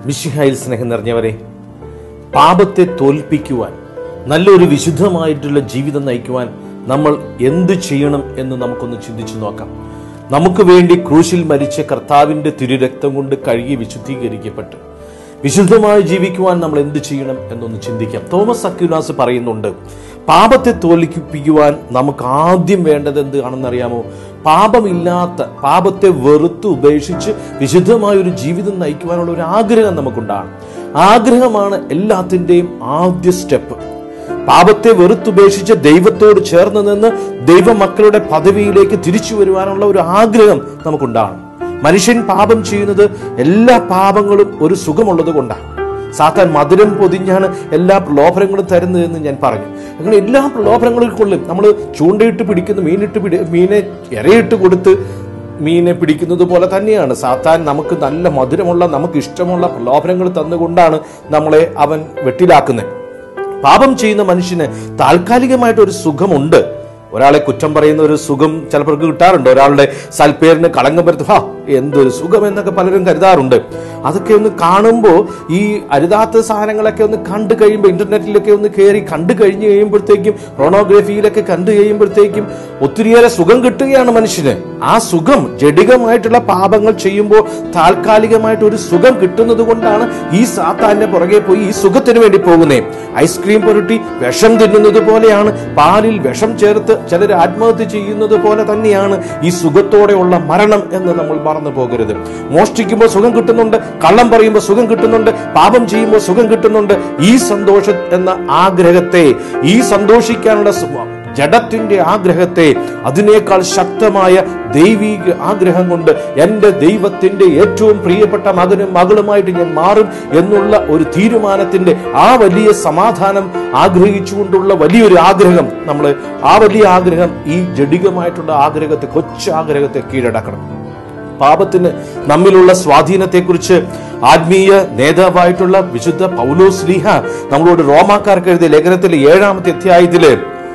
മിഷിഹായിൽ സ്നേഹം നിറഞ്ഞവരെ പാപത്തെ തോൽപ്പിക്കുവാൻ നല്ലൊരു വിശുദ്ധമായിട്ടുള്ള ജീവിതം നയിക്കുവാൻ നമ്മൾ എന്ത് ചെയ്യണം എന്ന് നമുക്കൊന്ന് ചിന്തിച്ചു നോക്കാം നമുക്ക് വേണ്ടി ക്രൂശിൽ മരിച്ച കർത്താവിന്റെ തിരുരക്തം കൊണ്ട് കഴുകി വിശുദ്ധീകരിക്കപ്പെട്ടു വിശുദ്ധമായി ജീവിക്കുവാൻ നമ്മൾ എന്ത് ചെയ്യണം എന്നൊന്ന് ചിന്തിക്കാം തോമസ് അക്യുലാസ് പറയുന്നുണ്ട് പാപത്തെ തോൽപ്പിക്കുവാൻ നമുക്ക് ആദ്യം വേണ്ടത് എന്താണെന്നറിയാമോ പാപമില്ലാത്ത പാപത്തെ വെറുത്ത് ഉപേക്ഷിച്ച് വിശുദ്ധമായ ഒരു ജീവിതം നയിക്കുവാനുള്ള ഒരു ആഗ്രഹം നമുക്കുണ്ടാണ് ആഗ്രഹമാണ് എല്ലാത്തിൻ്റെയും ആദ്യ സ്റ്റെപ്പ് പാപത്തെ വെറുത്തുപേക്ഷിച്ച് ദൈവത്തോട് ചേർന്ന് നിന്ന് ദൈവമക്കളുടെ പദവിയിലേക്ക് തിരിച്ചു വരുവാനുള്ള ഒരു ആഗ്രഹം നമുക്കുണ്ടാണ് മനുഷ്യൻ പാപം ചെയ്യുന്നത് എല്ലാ പാപങ്ങളും ഒരു സുഖമുള്ളത് കൊണ്ടാണ് സാത്താൻ മധുരം പൊതിഞ്ഞാണ് എല്ലാ പ്രലോഭനങ്ങളും തരുന്നതെന്ന് ഞാൻ പറഞ്ഞു അങ്ങനെ എല്ലാ പ്രലോഭനങ്ങളും കൊള്ളും നമ്മൾ ചൂണ്ടയിട്ട് പിടിക്കുന്ന മീനിട്ട് പിടി മീനെ ഇരയിട്ട് കൊടുത്ത് മീനെ പിടിക്കുന്നത് പോലെ തന്നെയാണ് സാത്താൻ നമുക്ക് നല്ല മധുരമുള്ള നമുക്ക് ഇഷ്ടമുള്ള പ്രലോഭനങ്ങൾ തന്നുകൊണ്ടാണ് നമ്മളെ അവൻ വെട്ടിലാക്കുന്നത് പാപം ചെയ്യുന്ന മനുഷ്യന് താൽക്കാലികമായിട്ട് ഒരു സുഖമുണ്ട് ഒരാളെ കുറ്റം പറയുന്ന ഒരു സുഖം ചിലപ്പോൾ കിട്ടാറുണ്ട് ഒരാളുടെ സൽപ്പേരിന് കളങ്കം വരുത്തും ഹാ എന്തൊരു സുഖം എന്നൊക്കെ പലരും കരുതാറുണ്ട് അതൊക്കെ ഒന്ന് കാണുമ്പോൾ ഈ അരുതാത്ത സാധനങ്ങളൊക്കെ ഒന്ന് കണ്ടു കഴിയുമ്പോൾ ഇന്റർനെറ്റിലൊക്കെ ഒന്ന് കയറി കണ്ടു കഴിഞ്ഞ് കഴിയുമ്പോഴത്തേക്കും പ്രോണോഗ്രഫിയിലൊക്കെ കണ്ടു കഴിയുമ്പോഴത്തേക്കും ഒത്തിരിയേറെ സുഖം കിട്ടുകയാണ് മനുഷ്യന് ആ സുഖം ജഡികമായിട്ടുള്ള പാപങ്ങൾ ചെയ്യുമ്പോൾ താൽക്കാലികമായിട്ട് ഒരു സുഖം കിട്ടുന്നത് കൊണ്ടാണ് ഈ സാത്താന്റെ പുറകെ പോയി ഈ സുഖത്തിന് വേണ്ടി പോകുന്നേ ഐസ്ക്രീം പുരട്ടി വിഷം തിന്നുന്നത് പോലെയാണ് പാലിൽ വിഷം ചേർത്ത് ചിലർ ആത്മഹത്യ ചെയ്യുന്നത് പോലെ തന്നെയാണ് ഈ സുഖത്തോടെയുള്ള മരണം എന്ന് നമ്മൾ മറന്നു പോകരുത് മോഷ്ടിക്കുമ്പോൾ സുഖം കിട്ടുന്നുണ്ട് കള്ളം പറയുമ്പോൾ സുഖം കിട്ടുന്നുണ്ട് പാപം ചെയ്യുമ്പോൾ സുഖം കിട്ടുന്നുണ്ട് ഈ സന്തോഷം എന്ന ആഗ്രഹത്തെ ഈ സന്തോഷിക്കാനുള്ള സു- ജഡത്തിന്റെ ആഗ്രഹത്തെ അതിനേക്കാൾ ശക്തമായ ദൈവീക ആഗ്രഹം കൊണ്ട് എൻ്റെ ദൈവത്തിന്റെ ഏറ്റവും പ്രിയപ്പെട്ട മകനും മകളുമായിട്ട് ഞാൻ മാറും എന്നുള്ള ഒരു തീരുമാനത്തിന്റെ ആ വലിയ സമാധാനം ആഗ്രഹിച്ചുകൊണ്ടുള്ള വലിയൊരു ആഗ്രഹം നമ്മൾ ആ വലിയ ആഗ്രഹം ഈ ജഡികമായിട്ടുള്ള ആഗ്രഹത്തെ കൊച്ചു ആഗ്രഹത്തെ കീഴടക്കണം പാപത്തിന് നമ്മിലുള്ള സ്വാധീനത്തെക്കുറിച്ച് ആത്മീയ നേതാവായിട്ടുള്ള വിശുദ്ധ പൗലോസ് ലീഹ നമ്മളോട് റോമാക്കാർക്ക് എഴുതിയ ലേഖനത്തിലെ ഏഴാമത്തെ അധ്യായത്തില്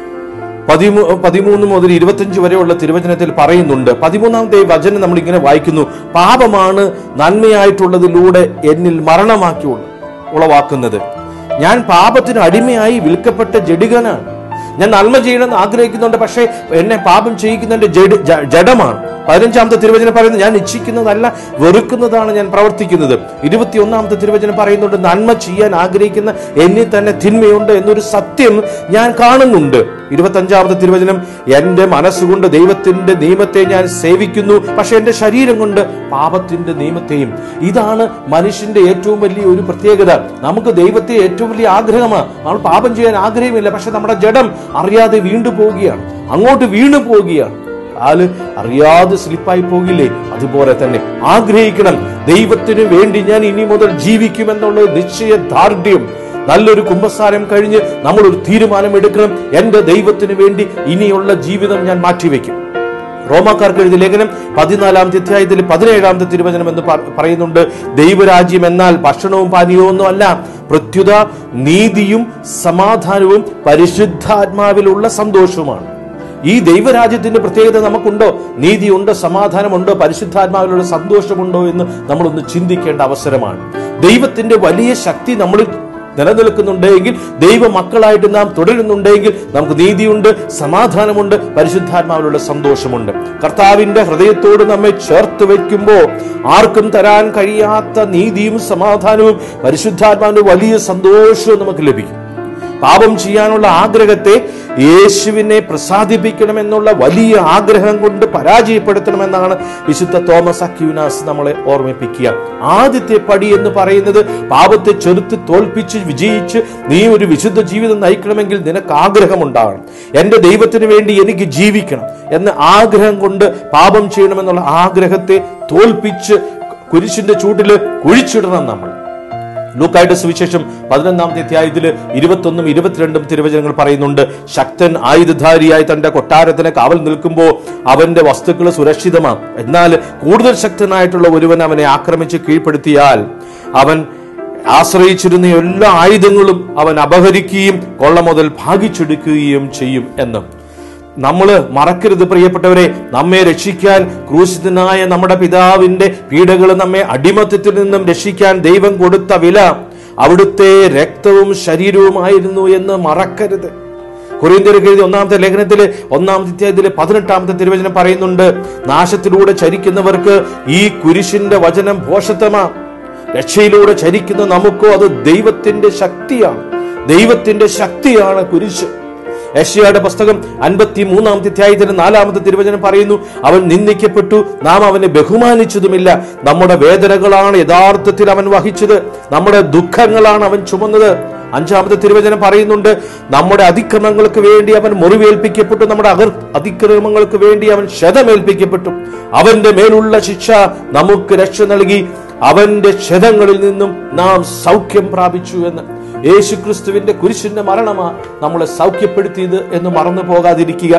പതിമൂ പതിമൂന്ന് മുതൽ ഇരുപത്തിയഞ്ച് വരെയുള്ള തിരുവചനത്തിൽ പറയുന്നുണ്ട് പതിമൂന്നാമത്തെ വചനം നമ്മൾ ഇങ്ങനെ വായിക്കുന്നു പാപമാണ് നന്മയായിട്ടുള്ളതിലൂടെ എന്നിൽ മരണമാക്കി ഉള്ള- ഉളവാക്കുന്നത് ഞാൻ പാപത്തിന് അടിമയായി വിൽക്കപ്പെട്ട ജഡികനാണ് ഞാൻ നന്മ ചെയ്യണമെന്ന് ആഗ്രഹിക്കുന്നുണ്ട് പക്ഷേ എന്നെ പാപം ചെയ്യിക്കുന്നതിന്റെ ജഡ- ജ- ജഡമാണ് പതിനഞ്ചാമത്തെ തിരുവചനം പറയുന്നത് ഞാൻ ഇച്ഛിക്കുന്നതല്ല വെറുക്കുന്നതാണ് ഞാൻ പ്രവർത്തിക്കുന്നത് ഇരുപത്തിയൊന്നാമത്തെ തിരുവചനം പറയുന്നുണ്ട് നന്മ ചെയ്യാൻ ആഗ്രഹിക്കുന്ന എന്നിൽ തന്നെ തിന്മയുണ്ട് എന്നൊരു സത്യം ഞാൻ കാണുന്നുണ്ട് ഇരുപത്തഞ്ചാമത്തെ തിരുവചനം എന്റെ മനസ്സുകൊണ്ട് ദൈവത്തിന്റെ നിയമത്തെ ഞാൻ സേവിക്കുന്നു പക്ഷെ എന്റെ ശരീരം കൊണ്ട് പാപത്തിന്റെ നിയമത്തെയും ഇതാണ് മനുഷ്യന്റെ ഏറ്റവും വലിയ ഒരു പ്രത്യേകത നമുക്ക് ദൈവത്തെ ഏറ്റവും വലിയ ആഗ്രഹമാണ് നമ്മൾ പാപം ചെയ്യാൻ ആഗ്രഹമില്ല പക്ഷെ നമ്മുടെ ജഡം അറിയാതെ വീണ്ടു പോവുകയാണ് അങ്ങോട്ട് വീണു പോവുകയാണ് കാല് അറിയാതെ സ്ലിപ്പായി പോകില്ലേ അതുപോലെ തന്നെ ആഗ്രഹിക്കണം ദൈവത്തിന് വേണ്ടി ഞാൻ ഇനി മുതൽ ജീവിക്കുമെന്നുള്ള ഒരു നിശ്ചയ ദാർഢ്യം നല്ലൊരു കുമ്പസാരം കഴിഞ്ഞ് നമ്മൾ ഒരു തീരുമാനം എടുക്കണം എന്റെ ദൈവത്തിന് വേണ്ടി ഇനിയുള്ള ജീവിതം ഞാൻ മാറ്റിവെക്കും റോമാക്കാർക്ക് എഴുതിയ ലേഖനം പതിനാലാമത്തെ അധ്യായത്തിൽ പതിനേഴാമത്തെ തിരുവചനം എന്ന് പ- പറയുന്നുണ്ട് ദൈവരാജ്യം എന്നാൽ ഭക്ഷണവും പാനീയവും ഒന്നും അല്ല പ്രത്യുത നീതിയും സമാധാനവും പരിശുദ്ധാത്മാവിലുള്ള സന്തോഷവുമാണ് ഈ ദൈവരാജ്യത്തിന്റെ പ്രത്യേകത നമുക്കുണ്ടോ നീതിയുണ്ടോ സമാധാനമുണ്ടോ പരിശുദ്ധാത്മാവിലുള്ള സന്തോഷമുണ്ടോ എന്ന് നമ്മളൊന്ന് ചിന്തിക്കേണ്ട അവസരമാണ് ദൈവത്തിന്റെ വലിയ ശക്തി നമ്മളിൽ നിലനിൽക്കുന്നുണ്ടെങ്കിൽ ദൈവ മക്കളായിട്ട് നാം തുടരുന്നുണ്ടെങ്കിൽ നമുക്ക് നീതിയുണ്ട് സമാധാനമുണ്ട് പരിശുദ്ധാത്മാവിലുള്ള സന്തോഷമുണ്ട് കർത്താവിന്റെ ഹൃദയത്തോട് നമ്മെ ചേർത്ത് വെക്കുമ്പോൾ ആർക്കും തരാൻ കഴിയാത്ത നീതിയും സമാധാനവും പരിശുദ്ധാത്മാവിന്റെ വലിയ സന്തോഷവും നമുക്ക് ലഭിക്കും പാപം ചെയ്യാനുള്ള ആഗ്രഹത്തെ യേശുവിനെ പ്രസാദിപ്പിക്കണമെന്നുള്ള വലിയ ആഗ്രഹം കൊണ്ട് പരാജയപ്പെടുത്തണമെന്നാണ് വിശുദ്ധ തോമസ് അക്യൂനാസ് നമ്മളെ ഓർമ്മിപ്പിക്കുക ആദ്യത്തെ പടി എന്ന് പറയുന്നത് പാപത്തെ ചെറുത്ത് തോൽപ്പിച്ച് വിജയിച്ച് നീ ഒരു വിശുദ്ധ ജീവിതം നയിക്കണമെങ്കിൽ നിനക്ക് ആഗ്രഹമുണ്ടാകണം എന്റെ ദൈവത്തിന് വേണ്ടി എനിക്ക് ജീവിക്കണം എന്ന ആഗ്രഹം കൊണ്ട് പാപം ചെയ്യണമെന്നുള്ള ആഗ്രഹത്തെ തോൽപ്പിച്ച് കുരിശിന്റെ ചൂട്ടില് കുഴിച്ചിടണം നമ്മൾ ലൂക്കായുടെ സുവിശേഷം പതിനൊന്നാമത്തെ അധ്യായത്തില് ഇരുപത്തൊന്നും ഇരുപത്തിരണ്ടും തിരുവചനങ്ങൾ പറയുന്നുണ്ട് ശക്തൻ ആയുധധാരിയായി തന്റെ കൊട്ടാരത്തിന് കാവൽ നിൽക്കുമ്പോൾ അവന്റെ വസ്തുക്കൾ സുരക്ഷിതമാണ് എന്നാൽ കൂടുതൽ ശക്തനായിട്ടുള്ള ഒരുവൻ അവനെ ആക്രമിച്ച് കീഴ്പ്പെടുത്തിയാൽ അവൻ ആശ്രയിച്ചിരുന്ന എല്ലാ ആയുധങ്ങളും അവൻ അപഹരിക്കുകയും കൊള്ള മുതൽ ഭാഗിച്ചെടുക്കുകയും ചെയ്യും എന്ന് നമ്മൾ മറക്കരുത് പ്രിയപ്പെട്ടവരെ നമ്മെ രക്ഷിക്കാൻ ക്രൂശിതനായ നമ്മുടെ പിതാവിന്റെ പീഡകൾ നമ്മെ അടിമത്തത്തിൽ നിന്നും രക്ഷിക്കാൻ ദൈവം കൊടുത്ത വില അവിടുത്തെ രക്തവും ശരീരവുമായിരുന്നു എന്ന് മറക്കരുത് കൊറിയന്ത്യർക്ക് എഴുതിയ ഒന്നാമത്തെ ലേഖനത്തിലെ ഒന്നാമത്തെ അധ്യായത്തിലെ പതിനെട്ടാമത്തെ തിരുവചനം പറയുന്നുണ്ട് നാശത്തിലൂടെ ചരിക്കുന്നവർക്ക് ഈ കുരിശിന്റെ വചനം ഭോഷത്വമാ രക്ഷയിലൂടെ ചരിക്കുന്ന നമുക്കോ അത് ദൈവത്തിന്റെ ശക്തിയാണ് ദൈവത്തിന്റെ ശക്തിയാണ് കുരിശ് യശയുടെ പുസ്തകം അൻപത്തി മൂന്നാമത്തെ അധ്യായത്തിന് നാലാമത്തെ തിരുവചനം പറയുന്നു അവൻ നിന്ദിക്കപ്പെട്ടു നാം അവനെ ബഹുമാനിച്ചതുമില്ല നമ്മുടെ വേദനകളാണ് യഥാർത്ഥത്തിൽ അവൻ വഹിച്ചത് നമ്മുടെ ദുഃഖങ്ങളാണ് അവൻ ചുമന്നത് അഞ്ചാമത്തെ തിരുവചനം പറയുന്നുണ്ട് നമ്മുടെ അതിക്രമങ്ങൾക്ക് വേണ്ടി അവൻ മുറിവേൽപ്പിക്കപ്പെട്ടു നമ്മുടെ അകർ അതിക്രമങ്ങൾക്ക് വേണ്ടി അവൻ ക്ഷതമേൽപ്പിക്കപ്പെട്ടു അവന്റെ മേലുള്ള ശിക്ഷ നമുക്ക് രക്ഷ നൽകി അവന്റെ ക്ഷതങ്ങളിൽ നിന്നും നാം സൗഖ്യം പ്രാപിച്ചു എന്ന് യേശുക്രിസ്തുവിന്റെ കുരിശിന്റെ മരണമാ നമ്മളെ സൗഖ്യപ്പെടുത്തിയത് എന്ന് മറന്നു പോകാതിരിക്കുക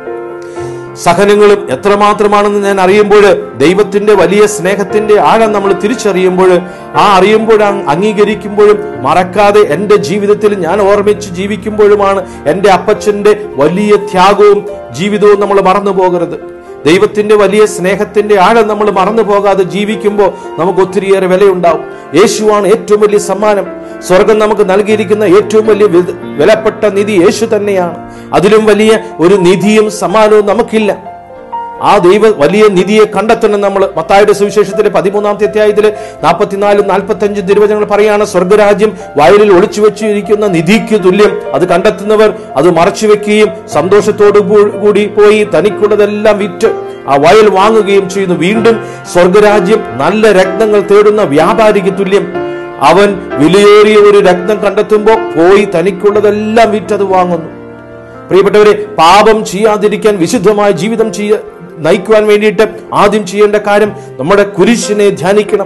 സഹനങ്ങളും എത്രമാത്രമാണെന്ന് ഞാൻ അറിയുമ്പോൾ ദൈവത്തിന്റെ വലിയ സ്നേഹത്തിന്റെ ആഴം നമ്മൾ തിരിച്ചറിയുമ്പോൾ ആ അറിയുമ്പോൾ അംഗീകരിക്കുമ്പോഴും മറക്കാതെ എൻ്റെ ജീവിതത്തിൽ ഞാൻ ഓർമ്മിച്ച് ജീവിക്കുമ്പോഴുമാണ് എൻ്റെ അപ്പച്ചന്റെ വലിയ ത്യാഗവും ജീവിതവും നമ്മൾ മറന്നു പോകരുത് ദൈവത്തിന്റെ വലിയ സ്നേഹത്തിന്റെ ആഴം നമ്മൾ മറന്നു പോകാതെ ജീവിക്കുമ്പോൾ നമുക്ക് ഒത്തിരിയേറെ വിലയുണ്ടാവും യേശുവാണ് ഏറ്റവും വലിയ സമ്മാനം സ്വർഗം നമുക്ക് നൽകിയിരിക്കുന്ന ഏറ്റവും വലിയ വില- വിലപ്പെട്ട നിധി യേശു തന്നെയാണ് അതിലും വലിയ ഒരു നിധിയും സമ്മാനവും നമുക്കില്ല ആ ദൈവ വലിയ നിധിയെ കണ്ടെത്തണം നമ്മൾ മത്തായുടെ സുവിശേഷത്തിലെ പതിമൂന്നാമത്തെ അധ്യായത്തില് നാൽപ്പത്തിനാലും നാൽപ്പത്തി അഞ്ചും തിരുവചനങ്ങൾ പറയാണ് സ്വർഗരാജ്യം വയലിൽ ഒളിച്ചു വെച്ചിരിക്കുന്ന നിധിക്ക് തുല്യം അത് കണ്ടെത്തുന്നവർ അത് മറച്ചു വെക്കുകയും സന്തോഷത്തോടു കൂ- കൂടി പോയി തനിക്കുള്ളതെല്ലാം വിറ്റ് ആ വയൽ വാങ്ങുകയും ചെയ്യുന്നു വീണ്ടും സ്വർഗരാജ്യം നല്ല രത്നങ്ങൾ തേടുന്ന വ്യാപാരിക്ക് തുല്യം അവൻ വിലയേറിയ ഒരു രത്നം കണ്ടെത്തുമ്പോൾ പോയി തനിക്കുള്ളതെല്ലാം വിറ്റത് വാങ്ങുന്നു പ്രിയപ്പെട്ടവരെ പാപം ചെയ്യാതിരിക്കാൻ വിശുദ്ധമായ ജീവിതം ചെയ്യ നയിക്കുവാൻ വേണ്ടിയിട്ട് ആദ്യം ചെയ്യേണ്ട കാര്യം നമ്മുടെ കുരിശിനെ ധ്യാനിക്കണം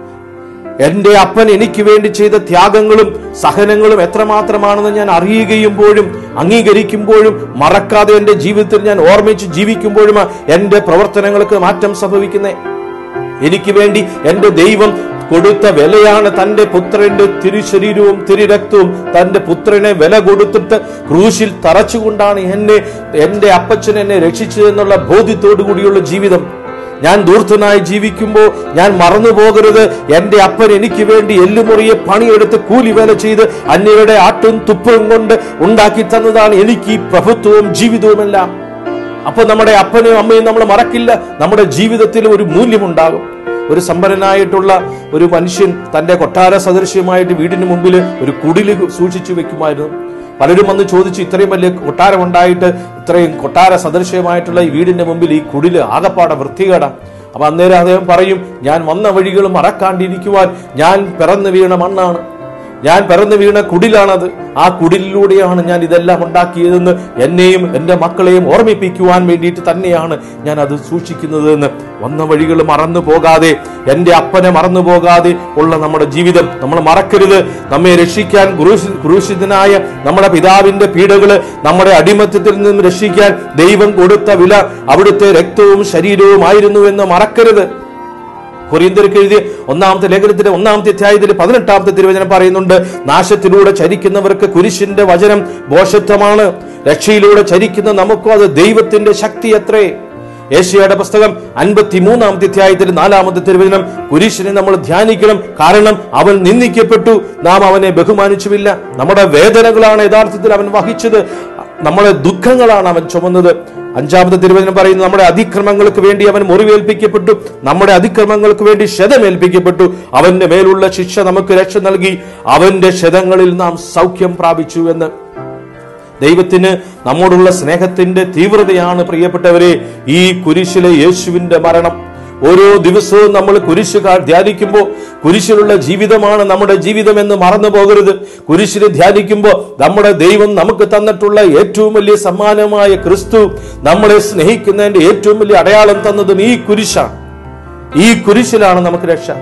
എന്റെ അപ്പൻ എനിക്ക് വേണ്ടി ചെയ്ത ത്യാഗങ്ങളും സഹനങ്ങളും എത്രമാത്രമാണെന്ന് ഞാൻ അറിയുകയുമ്പോഴും അംഗീകരിക്കുമ്പോഴും മറക്കാതെ എന്റെ ജീവിതത്തിൽ ഞാൻ ഓർമ്മിച്ച് ജീവിക്കുമ്പോഴും എന്റെ പ്രവർത്തനങ്ങൾക്ക് മാറ്റം സംഭവിക്കുന്നേ എനിക്ക് വേണ്ടി എന്റെ ദൈവം കൊടുത്ത വിലയാണ് തന്റെ പുത്രന്റെ തിരുശരീരവും തിരുരക്തവും തന്റെ പുത്രനെ വില കൊടുത്തിട്ട് ക്രൂശിൽ തറച്ചുകൊണ്ടാണ് എന്നെ എന്റെ അപ്പച്ചൻ എന്നെ രക്ഷിച്ചതെന്നുള്ള ബോധ്യത്തോടു കൂടിയുള്ള ജീവിതം ഞാൻ ദൂർത്തനായി ജീവിക്കുമ്പോൾ ഞാൻ മറന്നു പോകരുത് എന്റെ അപ്പൻ എനിക്ക് വേണ്ടി എല്ലുമുറിയെ പണിയെടുത്ത് കൂലി വേല ചെയ്ത് അന്യരുടെ ആട്ടും തുപ്പും കൊണ്ട് ഉണ്ടാക്കി തന്നതാണ് എനിക്ക് ഈ പ്രഭുത്വവും ജീവിതവുമെല്ലാം അപ്പൊ നമ്മുടെ അപ്പനെയും അമ്മയും നമ്മൾ മറക്കില്ല നമ്മുടെ ജീവിതത്തിൽ ഒരു മൂല്യമുണ്ടാകും ഒരു സമ്പന്നനായിട്ടുള്ള ഒരു മനുഷ്യൻ തന്റെ കൊട്ടാര സദൃശ്യമായിട്ട് വീടിന് മുമ്പിൽ ഒരു കുടില് സൂക്ഷിച്ചു വെക്കുമായിരുന്നു പലരും വന്ന് ചോദിച്ചു ഇത്രയും വലിയ കൊട്ടാരം ഉണ്ടായിട്ട് ഇത്രയും കൊട്ടാര സദൃശ്യമായിട്ടുള്ള ഈ വീടിന്റെ മുമ്പിൽ ഈ കുടില് ആകപ്പാടെ വൃത്തികേടാ അപ്പൊ അന്നേരം അദ്ദേഹം പറയും ഞാൻ വന്ന വഴികൾ മറക്കാണ്ടിരിക്കുവാൻ ഞാൻ പിറന്നു വീണ മണ്ണാണ് ഞാൻ പിറന്നു വീണ കുടിലാണത് ആ കുടിലിലൂടെയാണ് ഞാൻ ഇതെല്ലാം ഉണ്ടാക്കിയതെന്ന് എന്നെയും എൻ്റെ മക്കളെയും ഓർമ്മിപ്പിക്കുവാൻ വേണ്ടിയിട്ട് തന്നെയാണ് ഞാൻ അത് സൂക്ഷിക്കുന്നത് എന്ന് വന്ന വഴികൾ മറന്നു പോകാതെ എൻ്റെ അപ്പനെ മറന്നു പോകാതെ ഉള്ള നമ്മുടെ ജീവിതം നമ്മൾ മറക്കരുത് നമ്മെ രക്ഷിക്കാൻ ക്രൂശി- ക്രൂശിതനായ നമ്മുടെ പിതാവിന്റെ പീഡകള് നമ്മുടെ അടിമത്തത്തിൽ നിന്നും രക്ഷിക്കാൻ ദൈവം കൊടുത്ത വില അവിടുത്തെ രക്തവും ശരീരവുമായിരുന്നു എന്ന് മറക്കരുത് കൊറിയന്തർക്ക് എഴുതിയ ഒന്നാമത്തെ ലേഖനത്തിന്റെ ഒന്നാമത്തെ അധ്യായത്തിൽ പതിനെട്ടാമത്തെ തിരുവചനം പറയുന്നുണ്ട് നാശത്തിലൂടെ ചരിക്കുന്നവർക്ക് കുരിശിന്റെ വചനം ബോഷത്വമാണ് രക്ഷയിലൂടെ ചരിക്കുന്ന നമുക്കോ അത് ദൈവത്തിന്റെ ശക്തി അത്രേ ഏഷ്യയുടെ പുസ്തകം അൻപത്തി മൂന്നാമത്തെ അധ്യായത്തിൽ നാലാമത്തെ തിരുവചനം കുരിശിനെ നമ്മൾ ധ്യാനിക്കണം കാരണം അവൻ നിന്ദിക്കപ്പെട്ടു നാം അവനെ ബഹുമാനിച്ചുമില്ല നമ്മുടെ വേദനകളാണ് യഥാർത്ഥത്തിൽ അവൻ വഹിച്ചത് നമ്മുടെ ദുഃഖങ്ങളാണ് അവൻ ചുമന്നത് അഞ്ചാമത്തെ തിരുവചനം പറയുന്നു നമ്മുടെ അതിക്രമങ്ങൾക്ക് വേണ്ടി അവൻ മുറിവേൽപ്പിക്കപ്പെട്ടു നമ്മുടെ അതിക്രമങ്ങൾക്ക് വേണ്ടി ക്ഷതമേൽപ്പിക്കപ്പെട്ടു അവന്റെ മേലുള്ള ശിക്ഷ നമുക്ക് രക്ഷ നൽകി അവന്റെ ക്ഷതങ്ങളിൽ നാം സൗഖ്യം പ്രാപിച്ചു എന്ന് ദൈവത്തിന് നമ്മോടുള്ള സ്നേഹത്തിന്റെ തീവ്രതയാണ് പ്രിയപ്പെട്ടവരെ ഈ കുരിശിലെ യേശുവിന്റെ മരണം ഓരോ ദിവസവും നമ്മൾ കുരിശ് കാ- ധ്യാനിക്കുമ്പോൾ കുരിശിലുള്ള ജീവിതമാണ് നമ്മുടെ ജീവിതം എന്ന് മറന്നു പോകരുത് കുരിശിനെ ധ്യാനിക്കുമ്പോൾ നമ്മുടെ ദൈവം നമുക്ക് തന്നിട്ടുള്ള ഏറ്റവും വലിയ സമ്മാനമായ ക്രിസ്തു നമ്മളെ സ്നേഹിക്കുന്നതിന്റെ ഏറ്റവും വലിയ അടയാളം തന്നതും ഈ കുരിശാണ് ഈ കുരിശിലാണ് നമുക്ക് രക്ഷ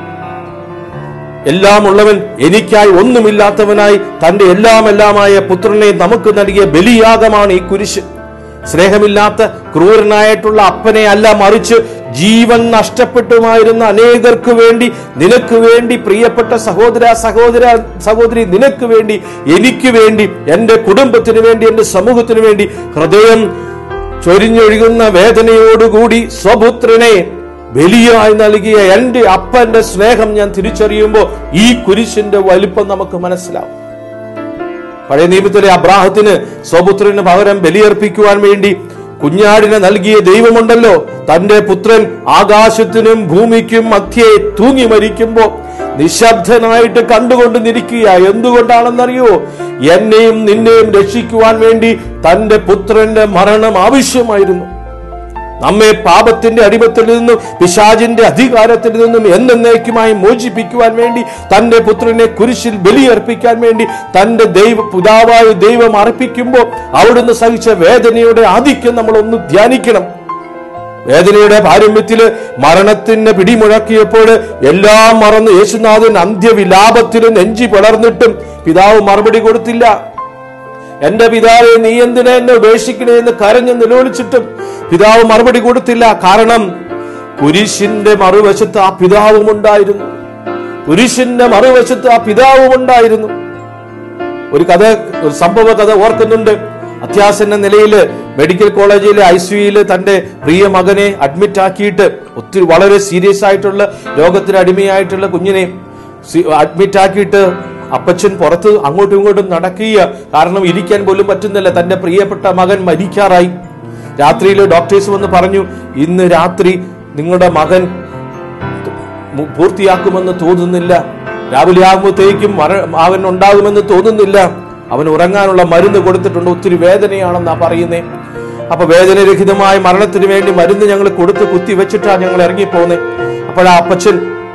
എല്ലാം ഉള്ളവൻ എനിക്കായി ഒന്നുമില്ലാത്തവനായി തന്റെ എല്ലാം എല്ലാമായ പുത്രനെ നമുക്ക് നൽകിയ ബലിയാഗമാണ് ഈ കുരിശ് സ്നേഹമില്ലാത്ത ക്രൂരനായിട്ടുള്ള അപ്പനെ അല്ല മറിച്ച് ജീവൻ നഷ്ടപ്പെട്ടുമായിരുന്ന അനേകർക്ക് വേണ്ടി നിനക്ക് വേണ്ടി പ്രിയപ്പെട്ട സഹോദര സഹോദര സഹോദരി നിനക്ക് വേണ്ടി എനിക്ക് വേണ്ടി എൻ്റെ കുടുംബത്തിന് വേണ്ടി എൻ്റെ സമൂഹത്തിന് വേണ്ടി ഹൃദയം ചൊരിഞ്ഞൊഴുകുന്ന വേദനയോടുകൂടി സ്വപുത്രനെ ബലിയായി നൽകിയ എന്റെ അപ്പന്റെ സ്നേഹം ഞാൻ തിരിച്ചറിയുമ്പോൾ ഈ കുരിശിന്റെ വലിപ്പം നമുക്ക് മനസ്സിലാവും പഴയ നിയമത്തിലെ അബ്രാഹത്തിന് സ്വപുത്രന് പകരം ബലിയർപ്പിക്കുവാൻ വേണ്ടി കുഞ്ഞാടിനെ നൽകിയ ദൈവമുണ്ടല്ലോ തന്റെ പുത്രൻ ആകാശത്തിനും ഭൂമിക്കും മധ്യേ തൂങ്ങി മരിക്കുമ്പോ നിശബ്ദനായിട്ട് കണ്ടുകൊണ്ട് നിൽക്കുക എന്തുകൊണ്ടാണെന്നറിയോ എന്നെയും നിന്നെയും രക്ഷിക്കുവാൻ വേണ്ടി തന്റെ പുത്രന്റെ മരണം ആവശ്യമായിരുന്നു നമ്മെ പാപത്തിന്റെ അടിമത്തിൽ നിന്നും പിശാചിന്റെ അധികാരത്തിൽ നിന്നും എന്നേക്കുമായി മോചിപ്പിക്കുവാൻ വേണ്ടി തന്റെ പുത്രനെ കുരിശിൽ ബലിയർപ്പിക്കാൻ വേണ്ടി തന്റെ ദൈവ പിതാവായ ദൈവം അർപ്പിക്കുമ്പോൾ അവിടുന്ന് സഹിച്ച വേദനയുടെ ആധിക്യം നമ്മൾ ഒന്ന് ധ്യാനിക്കണം വേദനയുടെ പാരമ്യത്തില് മരണത്തിന് പിടിമുഴക്കിയപ്പോൾ എല്ലാം മറന്ന് യേശുനാഥൻ അന്ത്യവിലാപത്തിന് നെഞ്ചി പിളർന്നിട്ടും പിതാവ് മറുപടി കൊടുത്തില്ല എന്റെ പിതാവെ നീ എന്തിനാ എന്നെ ഉപേക്ഷിക്കണേ എന്ന് കരഞ്ഞ് നിലവിളിച്ചിട്ടും പിതാവ് മറുപടി കൊടുത്തില്ല കാരണം കുരിശിന്റെ മറുവശത്ത് ആ പിതാവും ഉണ്ടായിരുന്നു കുരിശിന്റെ മറുവശത്ത് ആ പിതാവും ഉണ്ടായിരുന്നു ഒരു കഥ ഒരു സംഭവ കഥ ഓർക്കുന്നുണ്ട് അത്യാസന്ന നിലയിൽ മെഡിക്കൽ കോളേജിലെ ഐ സിയുയിൽ തന്റെ പ്രിയ മകനെ അഡ്മിറ്റ് ആക്കിയിട്ട് ഒത്തിരി വളരെ സീരിയസ് ആയിട്ടുള്ള രോഗത്തിന് അടിമയായിട്ടുള്ള കുഞ്ഞിനെ അഡ്മിറ്റ് ആക്കിയിട്ട് അപ്പച്ചൻ പുറത്ത് അങ്ങോട്ടും ഇങ്ങോട്ടും നടക്കുക കാരണം ഇരിക്കാൻ പോലും പറ്റുന്നില്ല തന്റെ പ്രിയപ്പെട്ട മകൻ മരിക്കാറായി രാത്രിയിൽ ഡോക്ടേഴ്സ് വന്ന് പറഞ്ഞു ഇന്ന് രാത്രി നിങ്ങളുടെ മകൻ മു- പൂർത്തിയാക്കുമെന്ന് തോന്നുന്നില്ല രാവിലെ ആകുമ്പോഴത്തേക്കും മര അവൻ ഉണ്ടാകുമെന്ന് തോന്നുന്നില്ല അവൻ ഉറങ്ങാനുള്ള മരുന്ന് കൊടുത്തിട്ടുണ്ട് ഒത്തിരി വേദനയാണെന്നാ പറയുന്നേ അപ്പൊ വേദനരഹിതമായ മരണത്തിന് വേണ്ടി മരുന്ന് ഞങ്ങൾ കൊടുത്ത് കുത്തി വെച്ചിട്ടാ ഞങ്ങൾ ഇറങ്ങിപ്പോന്നേ അപ്പോഴാ അപ്പച്ചൻ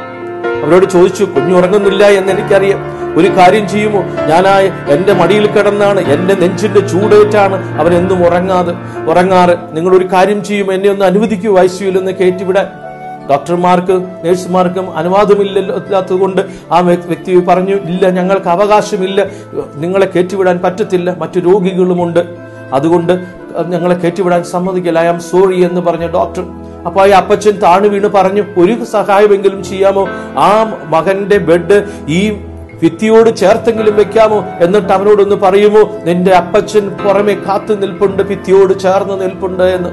അവരോട് ചോദിച്ചു കുഞ്ഞു ഉറങ്ങുന്നില്ല എന്ന് എനിക്കറിയാം ഒരു കാര്യം ചെയ്യുമോ ഞാൻ ആ എന്റെ മടിയിൽ കിടന്നാണ് എന്റെ നെഞ്ചിന്റെ ചൂടേറ്റാണ് അവൻ എന്നും ഉറങ്ങാതെ ഉറങ്ങാറ് നിങ്ങൾ ഒരു കാര്യം ചെയ്യും എന്നെ ഒന്ന് അനുവദിക്കൂ ഐസിയുയിൽ നിന്ന് കയറ്റിവിടാൻ ഡോക്ടർമാർക്ക് നഴ്സുമാർക്കും അനുവാദമില്ലല്ലോ ഇല്ലാത്തതുകൊണ്ട് ആ വ്യ- വ്യക്തി പറഞ്ഞു ഇല്ല ഞങ്ങൾക്ക് അവകാശമില്ല നിങ്ങളെ കയറ്റിവിടാൻ പറ്റത്തില്ല മറ്റു രോഗികളുമുണ്ട് അതുകൊണ്ട് ഞങ്ങളെ കയറ്റിവിടാൻ സമ്മതിക്കില്ല ഐ ആം സോറി എന്ന് പറഞ്ഞ ഡോക്ടർ അപ്പൊ ഈ അപ്പച്ചൻ താണു വീണ് പറഞ്ഞു ഒരു സഹായമെങ്കിലും ചെയ്യാമോ ആ മകന്റെ ബെഡ് ഈ ഭിത്തിയോട് ചേർത്തെങ്കിലും വെക്കാമോ എന്നിട്ട് അവനോടൊന്ന് പറയുമോ നിന്റെ അപ്പച്ചൻ പുറമെ കാത്തു നിൽപ്പുണ്ട് ഭിത്തിയോട് ചേർന്ന് നിൽപ്പുണ്ട് എന്ന്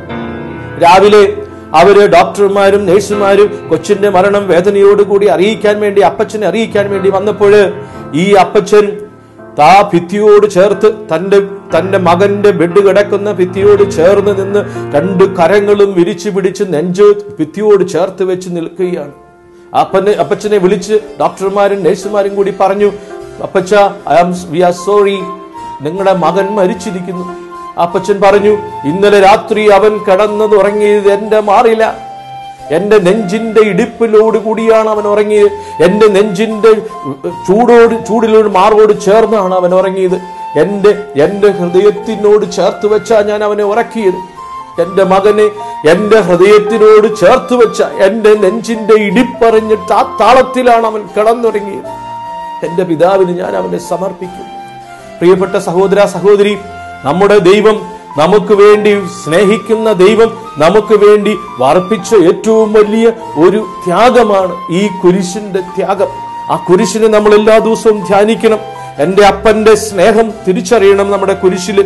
രാവിലെ അവര് ഡോക്ടർമാരും നഴ്സുമാരും കൊച്ചിന്റെ മരണം വേദനയോടുകൂടി അറിയിക്കാൻ വേണ്ടി അപ്പച്ചനെ അറിയിക്കാൻ വേണ്ടി വന്നപ്പോൾ ഈ അപ്പച്ചൻ താ ഭിത്തിയോട് ചേർത്ത് തന്റെ തന്റെ മകന്റെ ബെഡ് കിടക്കുന്ന ഭിത്തിയോട് ചേർന്ന് നിന്ന് രണ്ട് കരങ്ങളും വിരിച്ചു പിടിച്ച് നെഞ്ച് ഭിത്തിയോട് ചേർത്ത് വെച്ച് നിൽക്കുകയാണ് അപ്പനെ അപ്പച്ചനെ വിളിച്ച് ഡോക്ടർമാരും നഴ്സുമാരും കൂടി പറഞ്ഞു അപ്പച്ച I am we are sorry നിങ്ങളുടെ മകൻ മരിച്ചിരിക്കുന്നു അപ്പച്ചൻ പറഞ്ഞു ഇന്നലെ രാത്രി അവൻ കിടന്നത് ഉറങ്ങിയത് എന്റെ മാറില്ല എന്റെ നെഞ്ചിന്റെ ഇടിപ്പിലോട് കൂടിയാണ് അവൻ ഉറങ്ങിയത് എന്റെ നെഞ്ചിന്റെ ചൂടോട് ചൂടിലോട് മാറോട് ചേർന്നാണ് അവൻ ഉറങ്ങിയത് എന്റെ എന്റെ ഹൃദയത്തിനോട് ചേർത്ത് വെച്ചാ ഞാൻ അവനെ ഉറക്കിയത് എന്റെ മകനെ എന്റെ ഹൃദയത്തിനോട് ചേർത്ത് വെച്ച എന്റെ നെഞ്ചിന്റെ ഇടിപ്പറിഞ്ഞിട്ട് ആ താളത്തിലാണ് അവൻ കിടന്നുറങ്ങിയത് എന്റെ പിതാവിന് ഞാൻ അവനെ സമർപ്പിക്കും പ്രിയപ്പെട്ട സഹോദര സഹോദരി നമ്മുടെ ദൈവം നമുക്ക് വേണ്ടി സ്നേഹിക്കുന്ന ദൈവം നമുക്ക് വേണ്ടി വർപ്പിച്ച ഏറ്റവും വലിയ ഒരു ത്യാഗമാണ് ഈ കുരിശിന്റെ ത്യാഗം ആ കുരിശിനെ നമ്മൾ എല്ലാ ദിവസവും ധ്യാനിക്കണം എൻ്റെ അപ്പന്റെ സ്നേഹം തിരിച്ചറിയണം നമ്മുടെ കുരിശില്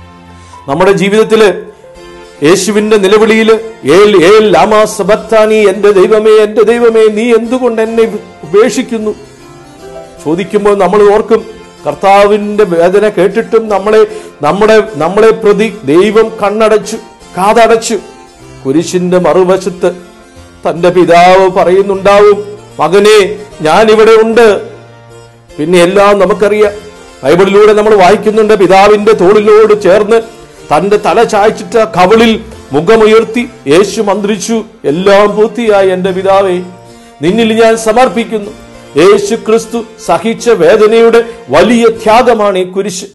നമ്മുടെ ജീവിതത്തില് യേശുവിന്റെ നിലവിളിയില് ഏൽ ഏൽ ലാമാ സബത്താനി എന്റെ ദൈവമേ എന്റെ ദൈവമേ നീ എന്തുകൊണ്ട് എന്നെ ഉപേക്ഷിക്കുന്നു ചോദിക്കുമ്പോൾ നമ്മൾ ഓർക്കും കർത്താവിന്റെ വേദന കേട്ടിട്ടും നമ്മളെ നമ്മുടെ നമ്മളെ പ്രതി ദൈവം കണ്ണടച്ചു കാതടച്ചു കുരിശിന്റെ മറുവശത്ത് തന്റെ പിതാവ് പറയുന്നുണ്ടാവും മകനെ ഞാൻ ഇവിടെ ഉണ്ട് പിന്നെ എല്ലാം നമുക്കറിയാം ബൈബിളിലൂടെ നമ്മൾ വായിക്കുന്നുണ്ട് പിതാവിന്റെ തോളിലോട് ചേർന്ന് തന്റെ തല ചായ്ച്ചിട്ട് ആ കവിളിൽ മുഖമുയർത്തി യേശു മന്ത്രിച്ചു എല്ലാം പൂർത്തിയായി എന്റെ പിതാവേ നിന്നിൽ ഞാൻ സമർപ്പിക്കുന്നു യേശു ക്രിസ്തു സഹിച്ച വേദനയുടെ വലിയ ത്യാഗമാണ് ഈ കുരിശ്